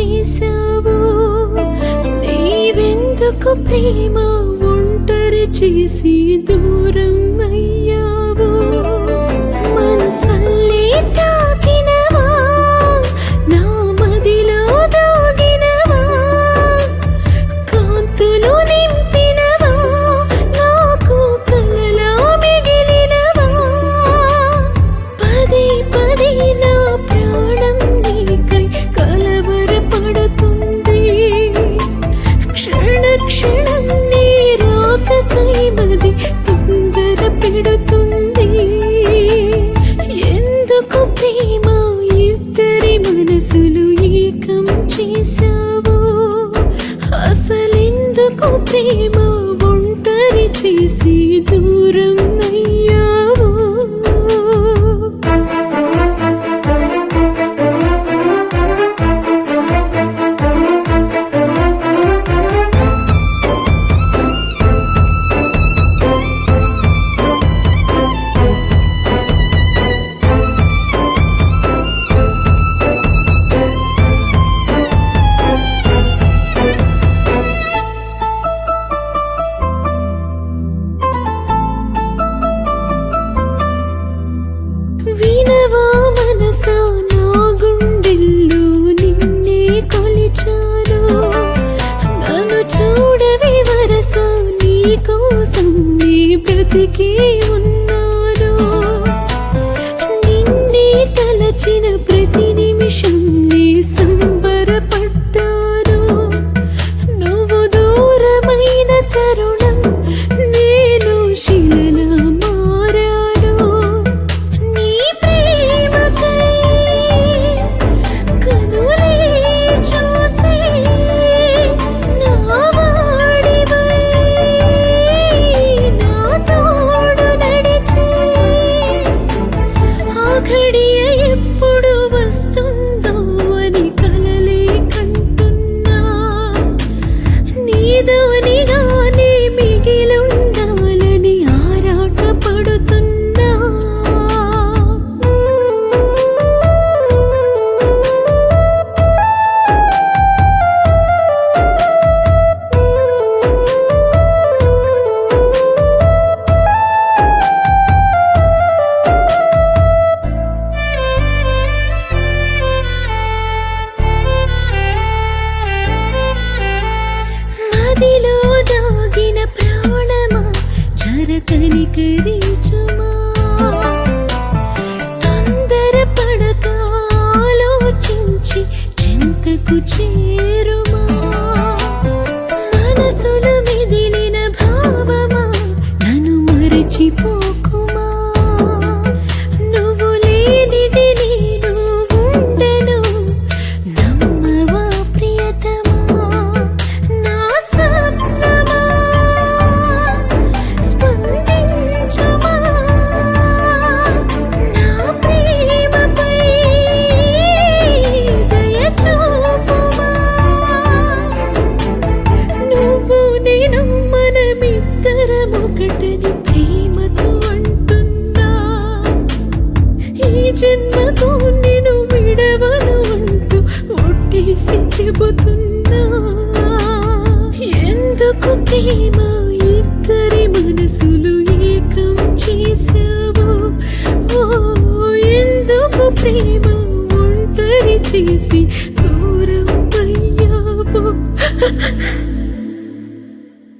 చేశావు నీవెందుకు ప్రేమ ఒంటరి చేసి దూరం అయ్యావు మంచల్లే తాకినవా నా మదిలో దాగినవా కాంతులు నింపినవా నాకు కలలా మిగిలినవా పదే పదే నా ప్రాణం నీకై కలవరపడుతుంది క్షణ క్షణం నీ రాకకై మది తొందర పెడుతుంది ఎందుకు ప్రేమ ఇద్దరి మనసులు ఏకం చేశావు అసలెందుకు ప్రేమ ఒంటరి చేసి దూరం అయ్యావు వినవా మనసా నా గుండెల్లో నిన్నే కొలిచాను నన్ను చూడవే వరసా నీ కోసం నీ బ్రతికి ఉన్నాను నిన్నే తలచిన ప్రతి నిమిషం నీ సంబరపడ్డాను నువ్వు దూరమైన తరుణం నేను శిలలా మారాను నీ ప్రేమకై కనులే చూసే నా వాడివై నా తోడు నడిచే ఆ ఘడియ ఎప్పుడు వస్తుందో అని కలలే కంటున్నా నీదోనిగానే మిగిలుండాలని ఆరాట పడుతున్నా మదిలో దాగిన ప్రాణమా చరకనికరించుమా తొందర పడక ఆలోచించి చింతకు చేరుమా మనసులో మిదిలిన భావమా నన్ను మరచిపోకుమా నువ్వు లేనిది నేను ఉండను నమ్మవా ప్రియతమా నా స్వప్నమా స్పందించుమా నా ప్రేమపై దయ చూపుమా నువ్వు నేను మనమిద్దరం ఒకటని ప్రేమతో అంటున్నా ఈ జన్మకు నేను విడవను అంటూ ఒట్టేసి చెబుతున్నా ఎందుకు ప్రేమ ఇద్దరి మనసులు ఏకం చేశావు ఓ ఎందుకు ప్రేమ ఒంటరి చేసి దూరం అయ్యావు